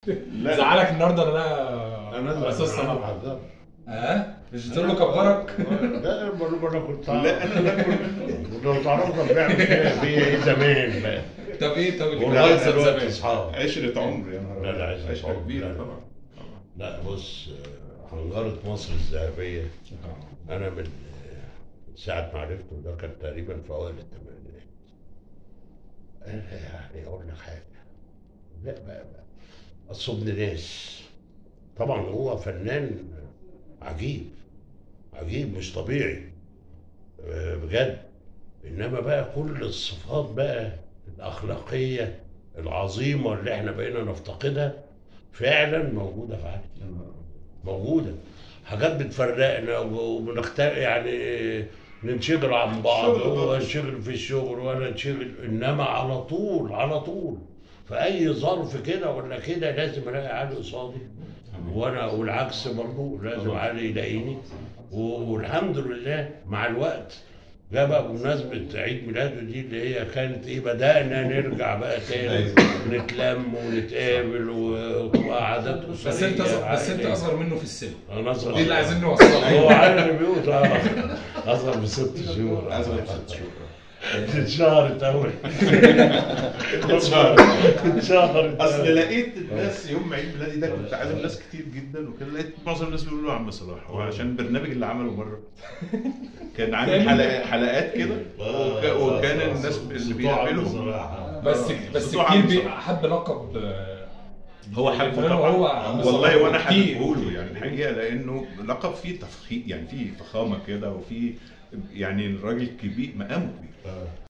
لا زعلك النهارده ان انا انا استاذ زعلان صلاح عذاب. ها مش بتقول له كبرك لا بقول له انا كنت لا انا باكل لو تعرفوا كان بيعمل فيها فيا ايه زمان بقى طب ايه طب اللي كان والله بيحصل دلوقتي زمان اصحاب عشرة عمر يا نهار لا، لا، أبيض. عشرة عشرة عمر. كبيرة لا. طبعا لا بص آه، حنجرة مصر الذهبية أنا من آه، ساعة ما عرفته ده كان تقريبا في أوائل الثمانينات أنا يعني أقول لك حاجة لا بقى بقى أصل ابن ناس طبعا هو فنان عجيب عجيب مش طبيعي آه، بجد إنما بقى كل الصفات بقى الأخلاقية العظيمة اللي احنا بقينا نفتقدها فعلا موجودة في علي موجودة حاجات بتفرقنا وبنختار يعني ننشغل عن بعض الشغل هو طبعا. ينشغل في الشغل وانا انشغل انما على طول على طول في اي ظرف كده ولا كده لازم الاقي علي قصادي وانا والعكس برضه لازم علي يلاقيني و- والحمد لله مع الوقت جاء بقى بمناسبة عيد ميلاده دي اللي هي كانت ايه بدأنا نرجع بقى تاني نتلم ونتقابل وتبقى عادات أسرية بس انت بس انت عائلية. اصغر منه في السن انا اصغر دي اللي عايزين نوصلها هو علي بيقول اه اصغر بست شهور أصغر بست شهور. اتشهرت قوي اتشهرت اصل أوي. لقيت الناس يوم عيد ميلادي ده كنت عازم ناس كتير جدا وكده لقيت معظم الناس بيقولوا له عم صلاح وعشان البرنامج اللي عمله مره كان عامل حلقات حلقات كده وك- وكان الناس اللي صوته بيقابلهم بصراحة. بس آه. بس صوته كتير عامل بي- صراحة. حب لقب آه، هو حبه فاهم؟ طبعا هو والله وانا كتير. حابه له يعني الحقيقه لانه لقب فيه تفخيم يعني فيه فخامه كده وفيه يعني الراجل كبير مقامه كبير آه.